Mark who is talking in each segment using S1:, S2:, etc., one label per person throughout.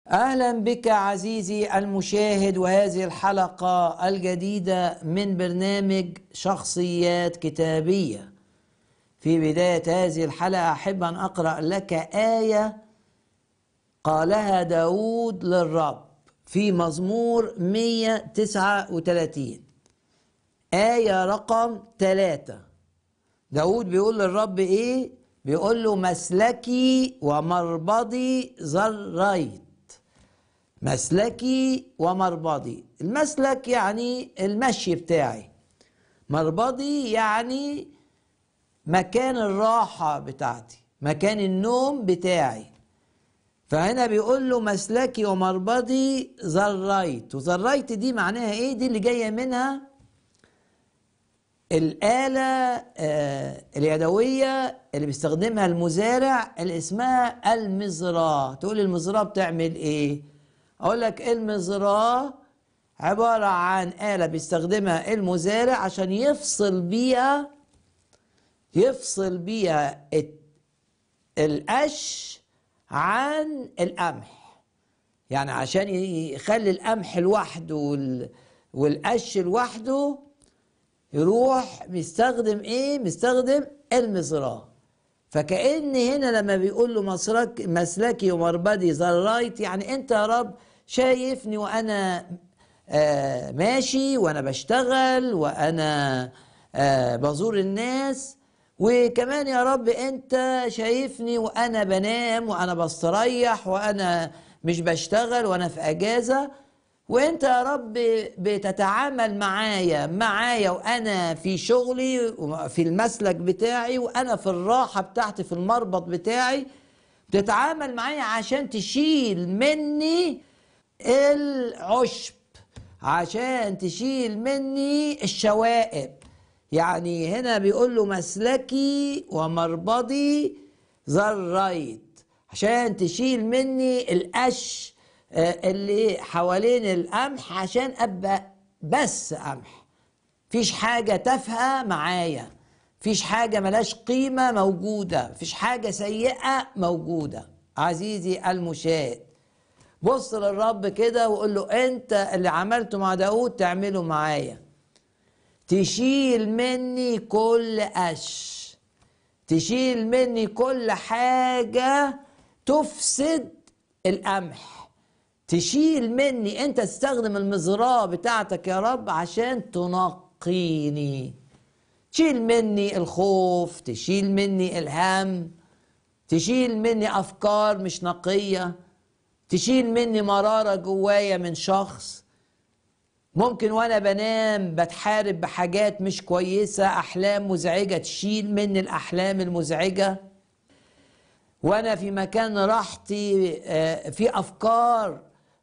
S1: اهلا بك عزيزي المشاهد وهذه الحلقه الجديده من برنامج شخصيات كتابيه في بدايه هذه الحلقه احب ان اقرا لك ايه قالها داود للرب في مزمور 139 آية رقم ثلاثة داود بيقول للرب إيه؟ بيقول له مسلكي ومربضي زريت مسلكي ومربضي المسلك يعني المشي بتاعي مربضي يعني مكان الراحة بتاعتي مكان النوم بتاعي فهنا بيقول له مسلكي ومربضي زريت وزريت دي معناها ايه دي اللي جايه منها الآلة آه اليدوية اللي بيستخدمها المزارع اللي اسمها المزراه تقول المزراه بتعمل ايه اقول لك المزراه عبارة عن آلة بيستخدمها المزارع عشان يفصل بيها يفصل بيها القش عن القمح يعني عشان يخلي القمح لوحده والقش لوحده يروح مستخدم ايه مستخدم المزراه فكأن هنا لما بيقول له مسلك مسلكي ومربدي زرايت يعني انت يا رب شايفني وانا آه ماشي وانا بشتغل وانا آه بزور الناس وكمان يا رب انت شايفني وانا بنام وانا بستريح وانا مش بشتغل وانا في اجازه وانت يا رب بتتعامل معايا معايا وانا في شغلي في المسلك بتاعي وانا في الراحه بتاعتي في المربط بتاعي بتتعامل معايا عشان تشيل مني العشب عشان تشيل مني الشوائب يعني هنا بيقول له مسلكي ومربضي زريت عشان تشيل مني القش اللي حوالين القمح عشان ابقى بس قمح فيش حاجه تافهه معايا فيش حاجه ملاش قيمه موجوده فيش حاجه سيئه موجوده عزيزي المشاهد بص للرب كده وقول له انت اللي عملته مع داود تعمله معايا تشيل مني كل قش تشيل مني كل حاجة تفسد القمح تشيل مني انت تستخدم المزراه بتاعتك يا رب عشان تنقيني تشيل مني الخوف تشيل مني الهم تشيل مني افكار مش نقيه تشيل مني مراره جوايا من شخص ممكن وانا بنام بتحارب بحاجات مش كويسه احلام مزعجه تشيل مني الاحلام المزعجه وانا في مكان راحتي في افكار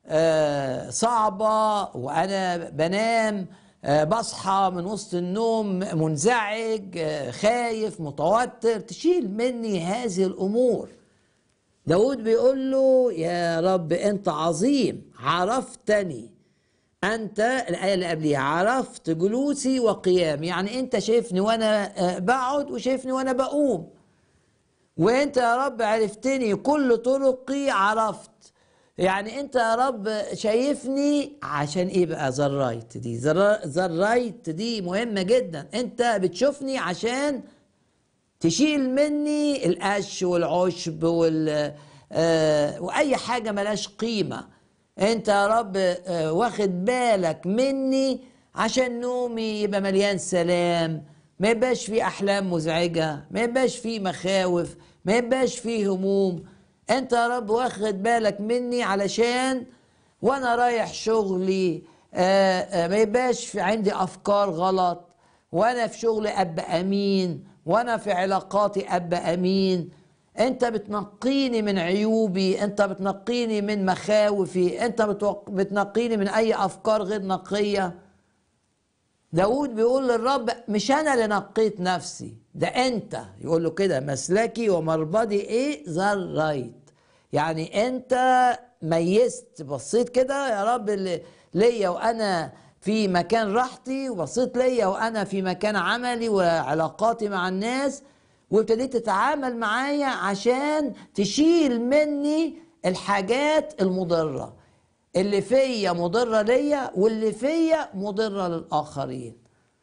S1: صعبه وانا بنام بصحى من وسط النوم منزعج خايف متوتر تشيل مني هذه الامور داود بيقول له يا رب انت عظيم عرفتني انت الايه اللي قبليها عرفت جلوسي وقيامي يعني انت شايفني وانا بقعد وشايفني وانا بقوم وانت يا رب عرفتني كل طرقي عرفت يعني انت يا رب شايفني عشان ايه بقى زرايت دي زرايت دي مهمه جدا انت بتشوفني عشان تشيل مني القش والعشب وال آه واي حاجه ملاش قيمه انت يا رب آه واخد بالك مني عشان نومي يبقى مليان سلام ما يبقاش فيه احلام مزعجه ما يبقاش فيه مخاوف ما يبقاش فيه هموم انت يا رب واخد بالك مني علشان وانا رايح شغلي آآ آآ ما يبقاش في عندي افكار غلط وانا في شغلي ابقى امين وانا في علاقاتي ابقى امين انت بتنقيني من عيوبي انت بتنقيني من مخاوفي انت بتنقيني من اي افكار غير نقيه داود بيقول للرب مش انا اللي نقيت نفسي ده انت يقول له كده مسلكي ومربضي ايه زريت يعني انت ميزت بصيت كده يا رب اللي ليا وانا في مكان راحتي وبصيت ليا وانا في مكان عملي وعلاقاتي مع الناس وابتديت تتعامل معايا عشان تشيل مني الحاجات المضرة اللي فيا مضرة ليا واللي فيا مضرة للآخرين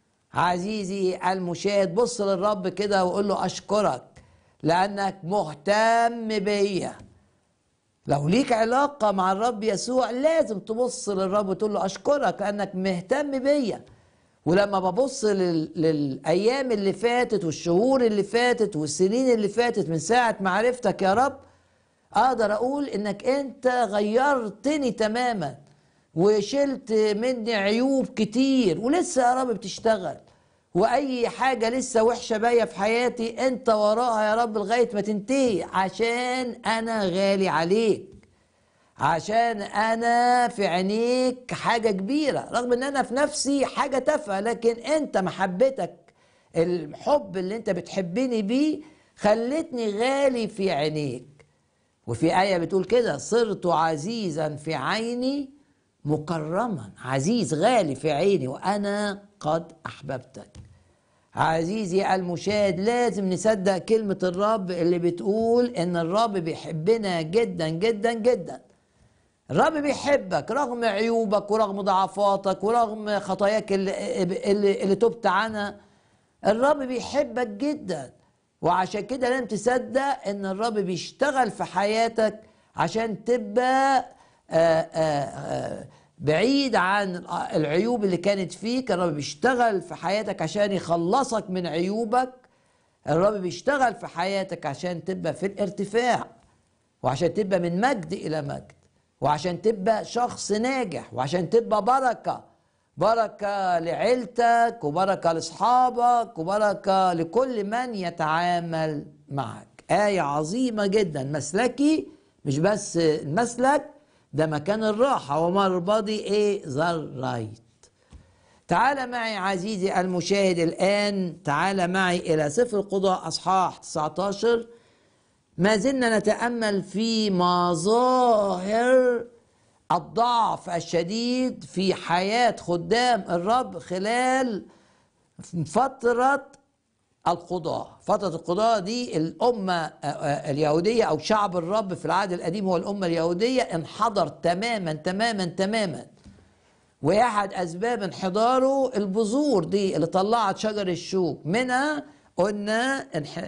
S1: عزيزي المشاهد بص للرب كده وقول له أشكرك لأنك مهتم بيا لو ليك علاقة مع الرب يسوع لازم تبص للرب وتقول له أشكرك لأنك مهتم بيا ولما ببص لل... للأيام اللي فاتت والشهور اللي فاتت والسنين اللي فاتت من ساعة معرفتك يا رب أقدر أقول إنك أنت غيرتني تماما وشلت مني عيوب كتير ولسه يا رب بتشتغل واي حاجه لسه وحشه بايه في حياتي انت وراها يا رب لغايه ما تنتهي عشان انا غالي عليك عشان انا في عينيك حاجه كبيره رغم ان انا في نفسي حاجه تافهه لكن انت محبتك الحب اللي انت بتحبني بيه خلتني غالي في عينيك وفي آية بتقول كده صرت عزيزا في عيني مكرما عزيز غالي في عيني وأنا قد أحببتك عزيزي المشاهد لازم نصدق كلمة الرب اللي بتقول إن الرب بيحبنا جدا جدا جدا الرب بيحبك رغم عيوبك ورغم ضعفاتك ورغم خطاياك اللي, اللي, اللي تبت عنها الرب بيحبك جدا وعشان كده لازم تصدق ان الرب بيشتغل في حياتك عشان تبقى آآ آآ بعيد عن العيوب اللي كانت فيك الرب بيشتغل في حياتك عشان يخلصك من عيوبك الرب بيشتغل في حياتك عشان تبقى في الارتفاع وعشان تبقى من مجد الى مجد وعشان تبقى شخص ناجح وعشان تبقى بركه بركه لعيلتك وبركه لاصحابك وبركه لكل من يتعامل معك ايه عظيمه جدا مسلكي مش بس المسلك ده مكان الراحة ومربضي ايه ذرايت تعال معي عزيزي المشاهد الآن تعال معي إلى سفر القضاء أصحاح 19 ما زلنا نتأمل في مظاهر الضعف الشديد في حياة خدام الرب خلال فترة القضاء فترة القضاء دي الأمة اليهودية أو شعب الرب في العهد القديم هو الأمة اليهودية انحدر تماما تماما تماما وأحد أسباب انحداره البذور دي اللي طلعت شجر الشوك منها قلنا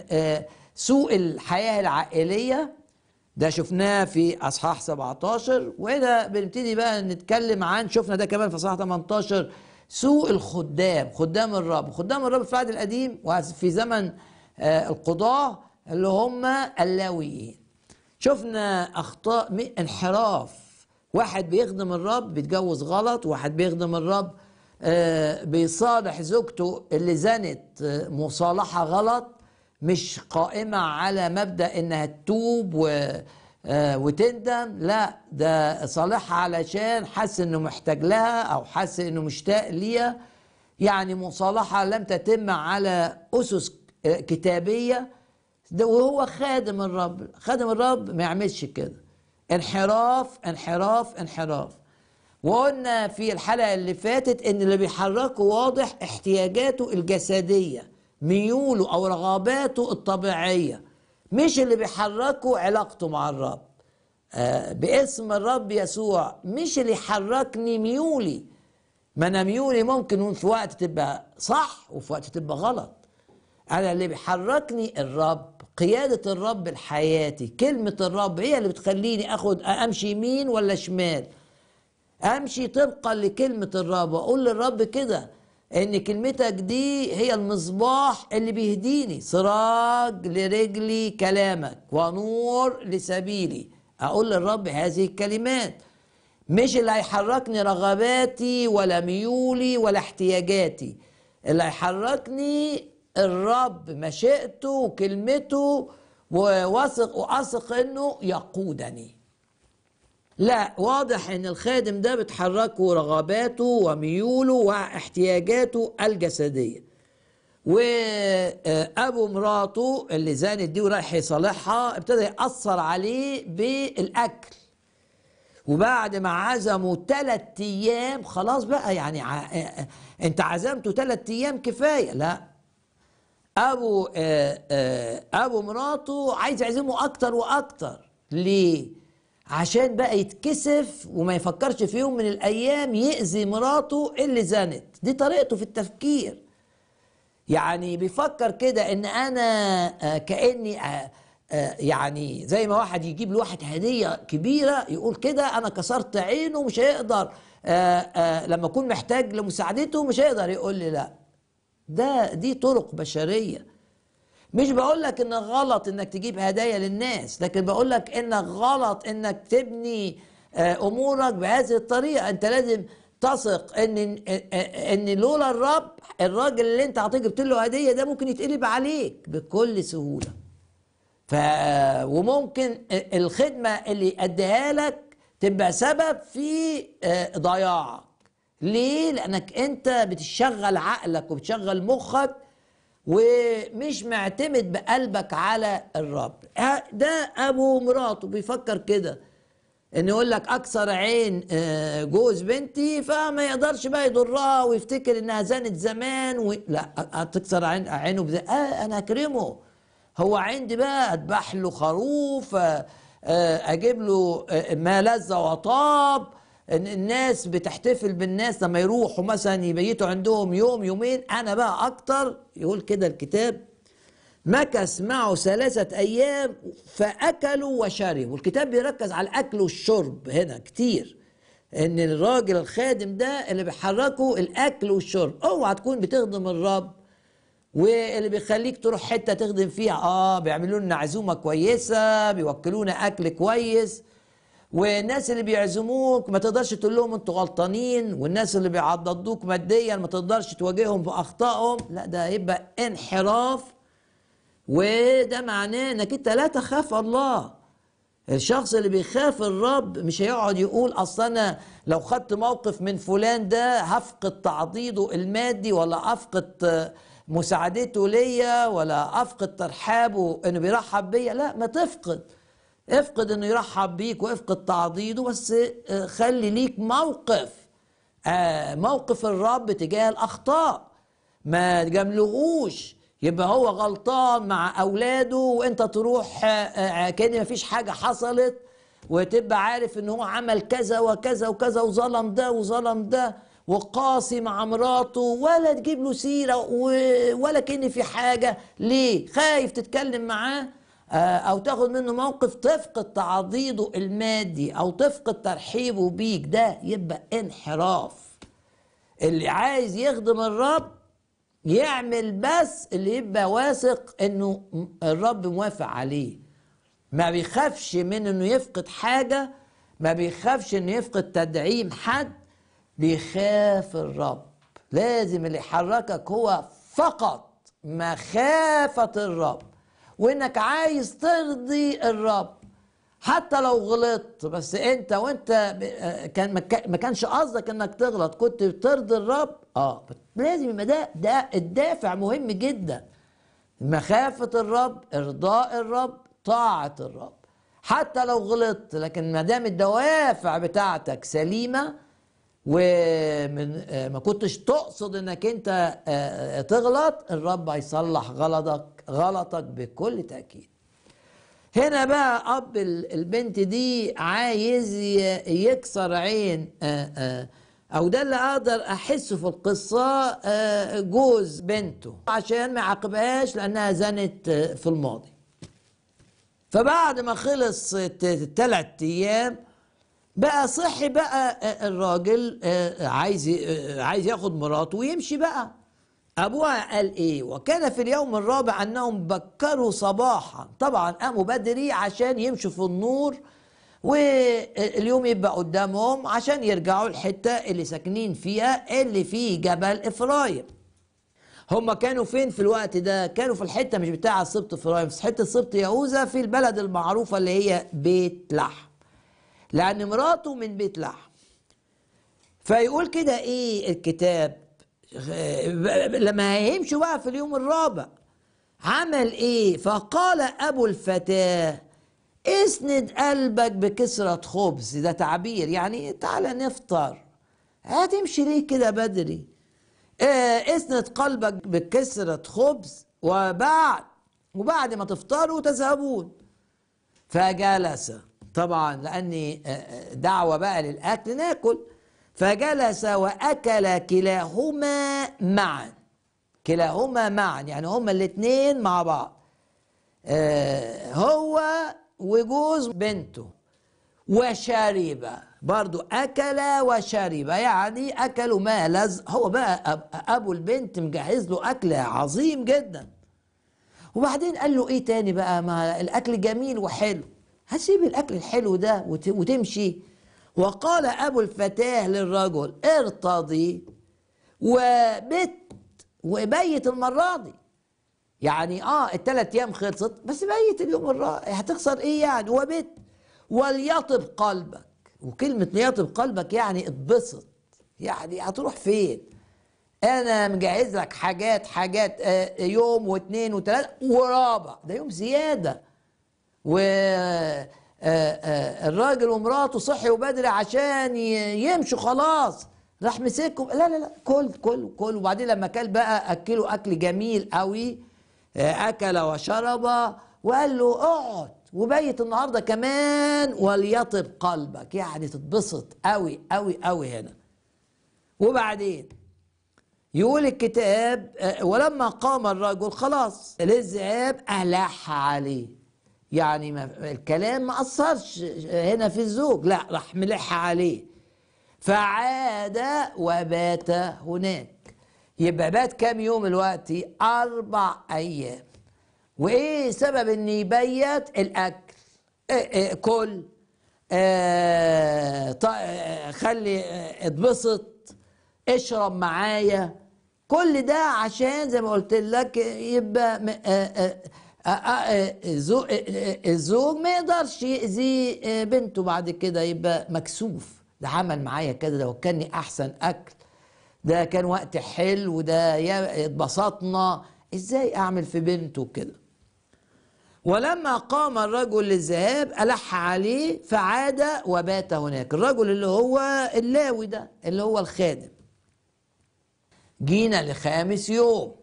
S1: سوء الحياة العائلية ده شفناه في أصحاح 17 وهنا بنبتدي بقى نتكلم عن شفنا ده كمان في أصحاح 18 سوء الخدام خدام الرب خدام الرب في العهد القديم وفي زمن القضاة اللي هم اللاويين شفنا أخطاء انحراف واحد بيخدم الرب بيتجوز غلط واحد بيخدم الرب بيصالح زوجته اللي زنت مصالحة غلط مش قائمة على مبدأ انها تتوب و وتندم لا ده صالحها علشان حس انه محتاج لها او حس انه مشتاق ليها يعني مصالحة لم تتم على اسس كتابية ده وهو خادم الرب خادم الرب ما يعملش كده انحراف انحراف انحراف وقلنا في الحلقة اللي فاتت ان اللي بيحركه واضح احتياجاته الجسدية ميوله او رغباته الطبيعيه مش اللي بيحركه علاقته مع الرب آه باسم الرب يسوع مش اللي يحركني ميولي ما انا ميولي ممكن في وقت تبقى صح وفي وقت تبقى غلط انا اللي بيحركني الرب قيادة الرب لحياتي كلمة الرب هي اللي بتخليني اخد امشي يمين ولا شمال امشي طبقا لكلمة الرب واقول للرب كده ان كلمتك دي هي المصباح اللي بيهديني سراج لرجلي كلامك ونور لسبيلي اقول للرب هذه الكلمات مش اللي هيحركني رغباتي ولا ميولي ولا احتياجاتي اللي هيحركني الرب مشيئته وكلمته وواثق واثق انه يقودني لا واضح ان الخادم ده بتحركه رغباته وميوله واحتياجاته الجسديه وابو مراته اللي زانت دي ورايح يصالحها ابتدى ياثر عليه بالاكل وبعد ما عزموا ثلاث ايام خلاص بقى يعني ع... انت عزمته ثلاث ايام كفايه لا ابو ابو مراته عايز يعزمه اكتر واكتر ليه عشان بقى يتكسف وما يفكرش في يوم من الايام يأذي مراته اللي زنت دي طريقته في التفكير يعني بيفكر كده ان انا آه، كاني آه، آه، يعني زي ما واحد يجيب لواحد هديه كبيره يقول كده انا كسرت عينه مش هيقدر لما اكون محتاج لمساعدته مش هيقدر يقول لي لا ده دي طرق بشريه مش بقول لك ان غلط انك تجيب هدايا للناس لكن بقول لك انك غلط انك تبني امورك بهذه الطريقه انت لازم تثق ان ان لولا الرب الراجل اللي انت عطيه جبت له هديه ده ممكن يتقلب عليك بكل سهوله ف وممكن الخدمه اللي اديها لك تبقى سبب في آه، ضياعك ليه لانك انت بتشغل عقلك وبتشغل مخك ومش معتمد بقلبك على الرب ده ابو مراته بيفكر كده ان يقول لك اكثر عين آه، جوز بنتي فما يقدرش بقى يضرها ويفتكر انها زانت زمان و... لا تكسر عين عينه بزي... آه انا اكرمه هو عندي بقى اذبح له خروف آه، آه، اجيب له ما لذ وطاب الناس بتحتفل بالناس لما يروحوا مثلا يبيتوا عندهم يوم يومين انا بقى اكتر يقول كده الكتاب مكث معه ثلاثة أيام فأكلوا وشربوا والكتاب بيركز على الأكل والشرب هنا كتير إن الراجل الخادم ده اللي بيحركه الأكل والشرب أوعى تكون بتخدم الرب واللي بيخليك تروح حتة تخدم فيها آه بيعملوا لنا عزومة كويسة بيوكلونا أكل كويس والناس اللي بيعزموك ما تقدرش تقول لهم انتوا غلطانين والناس اللي بيعضدوك ماديا ما تقدرش تواجههم باخطائهم لا ده هيبقى انحراف وده معناه انك انت لا تخاف الله الشخص اللي بيخاف الرب مش هيقعد يقول اصل انا لو خدت موقف من فلان ده هفقد تعضيده المادي ولا افقد مساعدته ليا ولا افقد ترحابه انه بيرحب بيا لا ما تفقد افقد انه يرحب بيك وافقد تعضيده بس آه، خلي ليك موقف آه، موقف الرب تجاه الاخطاء ما تجاملهوش يبقى هو غلطان مع اولاده وانت تروح آه، آه، كان مفيش حاجه حصلت وتبقى عارف ان هو عمل كذا وكذا وكذا وظلم ده وظلم ده وقاسي مع مراته ولا تجيب له سيره ولا كان في حاجه ليه خايف تتكلم معاه آه، او تاخد منه موقف تفقد تعضيده المادي او تفقد ترحيبه بيك ده يبقى انحراف اللي عايز يخدم الرب يعمل بس اللي يبقى واثق انه الرب موافق عليه ما بيخافش من انه يفقد حاجة ما بيخافش انه يفقد تدعيم حد بيخاف الرب لازم اللي يحركك هو فقط مخافة الرب وانك عايز ترضي الرب حتى لو غلطت بس انت وانت كان ما كانش قصدك انك تغلط كنت بترضي الرب اه لازم يبقى ده ده الدافع مهم جدا مخافة الرب ارضاء الرب طاعة الرب حتى لو غلطت لكن ما دام الدوافع بتاعتك سليمة ومن ما كنتش تقصد انك انت آه، تغلط الرب هيصلح غلطك غلطك بكل تأكيد هنا بقى اب البنت دي عايز يكسر عين آه، آه، او ده اللي اقدر احسه في القصه آه، جوز بنته عشان ما يعاقبهاش لانها زنت في الماضي فبعد ما خلص الثلاث ايام بقى صحي بقى الراجل عايز عايز ياخد مراته ويمشي بقى أبوها قال إيه وكان في اليوم الرابع أنهم بكروا صباحا طبعا قاموا بدري عشان يمشوا في النور واليوم يبقى قدامهم عشان يرجعوا الحتة اللي ساكنين فيها اللي فيه جبل إفرايم هم كانوا فين في الوقت ده كانوا في الحتة مش بتاع السبط إفرايم في حتة سبط يهوذا في البلد المعروفة اللي هي بيت لحم لأن مراته من بيت لحم فيقول كده إيه الكتاب لما هيمشوا بقى في اليوم الرابع عمل ايه فقال ابو الفتاه اسند قلبك بكسرة خبز ده تعبير يعني تعالى نفطر هتمشي ليه كده بدري اه اسند قلبك بكسرة خبز وبعد وبعد ما تفطروا تذهبون فجلس طبعا لاني دعوه بقى للاكل ناكل فجلس واكل كلاهما معا كلاهما معا يعني هما الاثنين مع بعض آه، هو وجوز بنته وشرب برضو أكل وشرب يعني أكلوا ما لز هو بقى أب- أبو البنت مجهز له أكل عظيم جدا وبعدين قال له إيه تاني بقى ما الأكل جميل وحلو هسيب الأكل الحلو ده وت- وتمشي وقال أبو الفتاة للرجل ارتضي وبت وبيت المرة دي يعني اه الثلاث ايام خلصت بس بيت اليوم الرابع هتخسر ايه يعني وبت وليطب قلبك وكلمة ليطب قلبك يعني اتبسط يعني هتروح فين انا مجهز لك حاجات حاجات آه، يوم واثنين وثلاثة ورابع ده يوم زيادة و آه، آه، الراجل ومراته صحي بدري عشان ي- يمشوا خلاص راح مسكهم لا لا لا كل كل كل وبعدين لما كل بقى اكله اكل جميل قوي آه، اكل وشرب وقال له اقعد وبيت النهارده كمان وليطب قلبك يعني تتبسط قوي قوي قوي هنا وبعدين يقول الكتاب آه، ولما قام الرجل خلاص للذهاب ألح عليه يعني ما الكلام ما أثرش هنا في الزوج لا راح ملح عليه فعاد وبات هناك يبقى بات كام يوم الوقت أربع أيام وإيه سبب إن يبيت الأكل إيه إيه كل آه ط- آه، خلي آه، اتبسط اشرب معايا كل ده عشان زي ما قلت لك يبقى م- آه، آه، آه، آه، زو- آه، آه، الزوج ما يقدرش يأذي آه، بنته بعد كده يبقى مكسوف ده عمل معايا كده ده وكاني احسن اكل ده كان وقت حلو ده يا- اتبسطنا ازاي اعمل في بنته كده ولما قام الرجل للذهاب ألح عليه فعاد وبات هناك الرجل اللي هو اللاوي ده اللي هو الخادم جينا لخامس يوم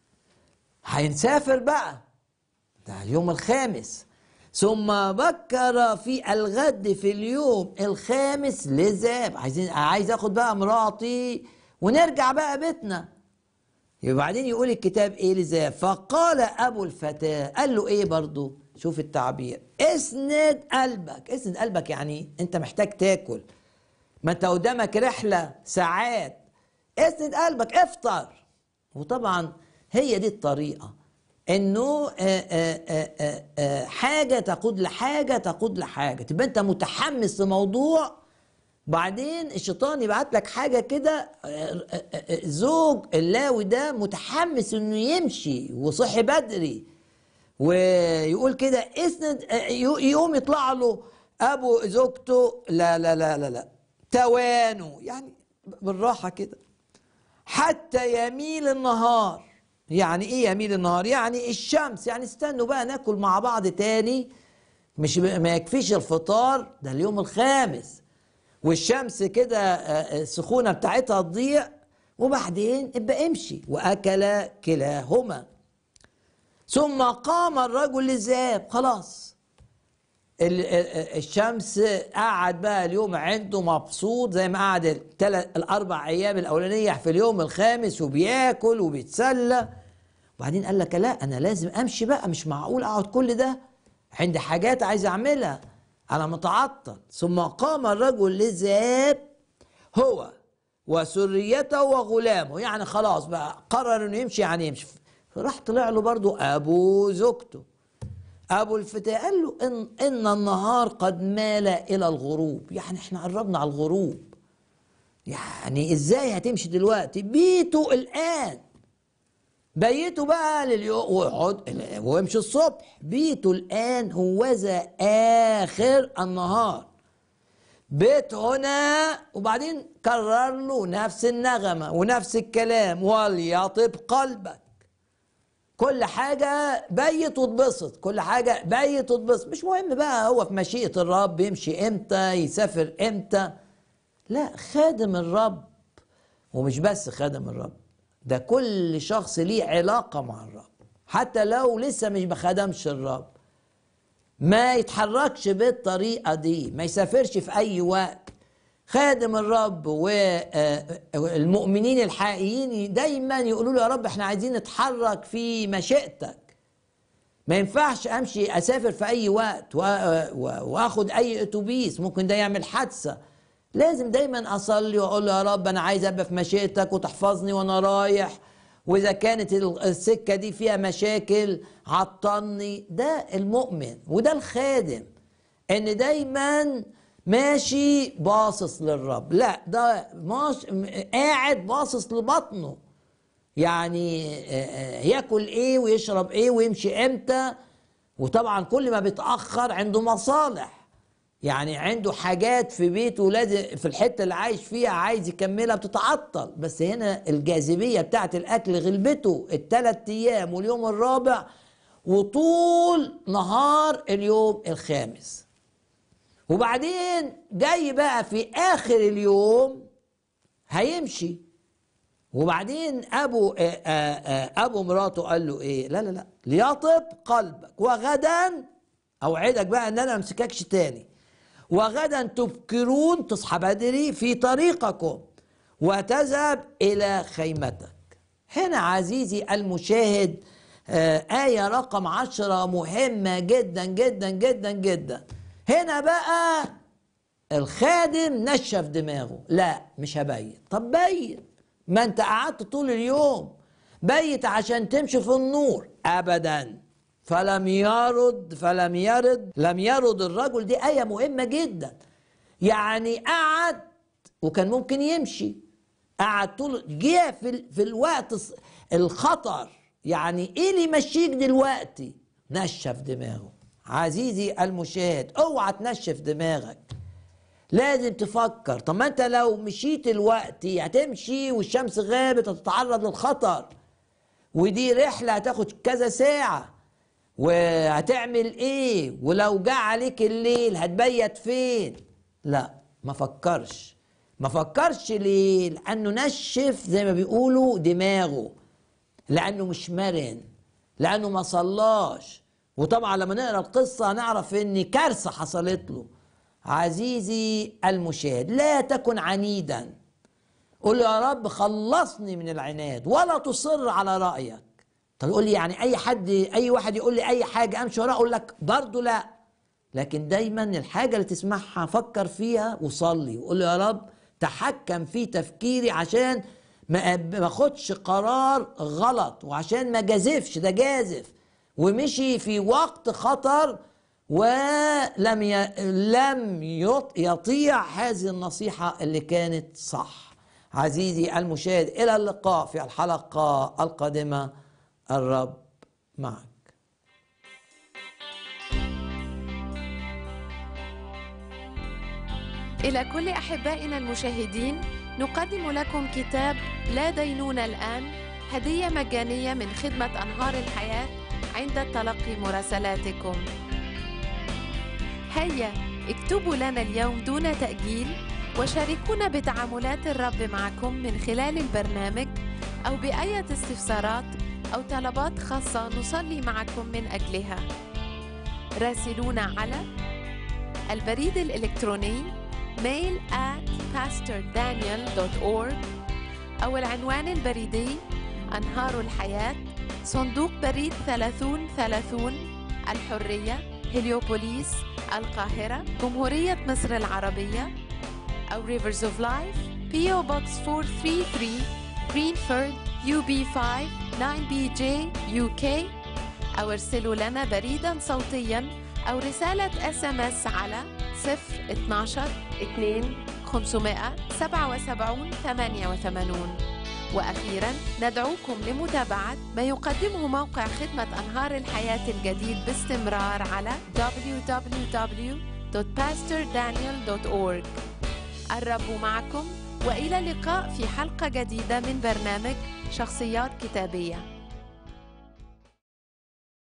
S1: هنسافر بقى ده اليوم الخامس ثم بكر في الغد في اليوم الخامس للذهاب عايزين عايز اخد بقى مراتي ونرجع بقى بيتنا يبقى بعدين يقول الكتاب ايه لذا فقال ابو الفتاه قال له ايه برضو شوف التعبير اسند قلبك اسند قلبك يعني انت محتاج تاكل ما انت قدامك رحله ساعات اسند قلبك افطر وطبعا هي دي الطريقه انه آه، آه، آه، آه، آه، حاجه تقود لحاجه تقود لحاجه تبقى انت متحمس لموضوع بعدين الشيطان يبعت لك حاجه كده آه، آه، آه، زوج اللاوي ده متحمس انه يمشي وصحي بدري ويقول كده اسند آه، يقوم يطلع له ابو زوجته لا لا لا لا لا توانوا يعني بالراحه كده حتى يميل النهار يعني ايه يميل النهار يعني الشمس يعني استنوا بقى ناكل مع بعض تاني مش ما يكفيش الفطار ده اليوم الخامس والشمس كده آه، السخونه بتاعتها تضيع وبعدين ابقى امشي واكل كلاهما ثم قام الرجل للذهاب خلاص ال- ال- الشمس قعد بقى اليوم عنده مبسوط زي ما قعد التلات الاربع ايام الاولانيه في اليوم الخامس وبياكل وبيتسلى وبعدين قال لك لا انا لازم امشي بقى مش معقول اقعد كل ده عندي حاجات عايز اعملها انا متعطل ثم قام الرجل للذهاب هو وسريته وغلامه يعني خلاص بقى قرر انه يمشي يعني يمشي راح طلع له برضو ابو زوجته ابو الفتاة قال له ان ان النهار قد مال الى الغروب يعني احنا قربنا على الغروب يعني ازاي هتمشي دلوقتي بيتوا الان بيتوا بقى لليوم ويقعد ويمشي الصبح بيتوا الان هوذا اخر النهار بيت هنا وبعدين كرر له نفس النغمه ونفس الكلام وليطب قلبك كل حاجة بيت واتبسط كل حاجة بيت واتبسط مش مهم بقى هو في مشيئة الرب يمشي امتى يسافر امتى لا خادم الرب ومش بس خادم الرب ده كل شخص ليه علاقة مع الرب حتى لو لسه مش بخدمش الرب ما يتحركش بالطريقة دي ما يسافرش في أي وقت خادم الرب والمؤمنين الحقيقيين دايما يقولوا له يا رب احنا عايزين نتحرك في مشيئتك ما ينفعش امشي اسافر في اي وقت واخد اي اتوبيس ممكن ده يعمل حادثه لازم دايما اصلي واقول له يا رب انا عايز ابقى في مشيئتك وتحفظني وانا رايح واذا كانت السكه دي فيها مشاكل عطلني ده المؤمن وده الخادم ان دايما ماشي باصص للرب لا ده ماش قاعد باصص لبطنه يعني ياكل ايه ويشرب ايه ويمشي امتى وطبعا كل ما بيتاخر عنده مصالح يعني عنده حاجات في بيته لازم في الحته اللي عايش فيها عايز يكملها بتتعطل بس هنا الجاذبيه بتاعت الاكل غلبته الثلاث ايام واليوم الرابع وطول نهار اليوم الخامس وبعدين جاي بقى في اخر اليوم هيمشي وبعدين ابو آآ آآ ابو مراته قال له ايه لا لا لا ليطب قلبك وغدا اوعدك بقى ان انا امسككش تاني وغدا تبكرون تصحى بدري في طريقكم وتذهب الى خيمتك هنا عزيزي المشاهد آية رقم عشرة مهمة جدا جدا جدا جدا هنا بقى الخادم نشف دماغه لا مش هبين طب بين ما انت قعدت طول اليوم بيت عشان تمشي في النور ابدا فلم يرد فلم يرد لم يرد الرجل دي آية مهمة جدا يعني قعد وكان ممكن يمشي قعد طول جه في, في الوقت الخطر يعني ايه اللي يمشيك دلوقتي نشف دماغه عزيزي المشاهد اوعى تنشف دماغك لازم تفكر طب ما انت لو مشيت الوقت هتمشي والشمس غابت هتتعرض للخطر ودي رحله هتاخد كذا ساعه وهتعمل ايه ولو جه عليك الليل هتبيت فين لا ما فكرش ما فكرش ليه لانه نشف زي ما بيقولوا دماغه لانه مش مرن لانه ما صلاش وطبعا لما نقرا القصه هنعرف ان كارثه حصلت له عزيزي المشاهد لا تكن عنيدا قل يا رب خلصني من العناد ولا تصر على رايك طب يقول لي يعني اي حد اي واحد يقول لي اي حاجه امشي وراه اقول لك برضه لا لكن دايما الحاجه اللي تسمعها فكر فيها وصلي وقول له يا رب تحكم في تفكيري عشان ما اخدش قرار غلط وعشان ما جازفش ده جازف ومشي في وقت خطر ولم ي... لم يطيع هذه النصيحة اللي كانت صح عزيزي المشاهد إلى اللقاء في الحلقة القادمة الرب معك
S2: إلى كل أحبائنا المشاهدين نقدم لكم كتاب لا دينون الآن هدية مجانية من خدمة أنهار الحياة عند تلقي مراسلاتكم هيا اكتبوا لنا اليوم دون تأجيل وشاركونا بتعاملات الرب معكم من خلال البرنامج أو بأية استفسارات أو طلبات خاصة نصلي معكم من أجلها راسلونا على البريد الإلكتروني mail at pastordaniel.org أو العنوان البريدي أنهار الحياة صندوق بريد 3030 الحرية هليوبوليس القاهرة جمهورية مصر العربية أو Rivers of Life PO Box 433 Greenford UB5 9BJ UK أو ارسلوا لنا بريدا صوتيا أو رسالة اس ام اس على 012 2 577 88 وأخيرا ندعوكم لمتابعة ما يقدمه موقع خدمة أنهار الحياة الجديد باستمرار على www.pastordaniel.org الرب معكم وإلى اللقاء في حلقة جديدة من برنامج شخصيات كتابية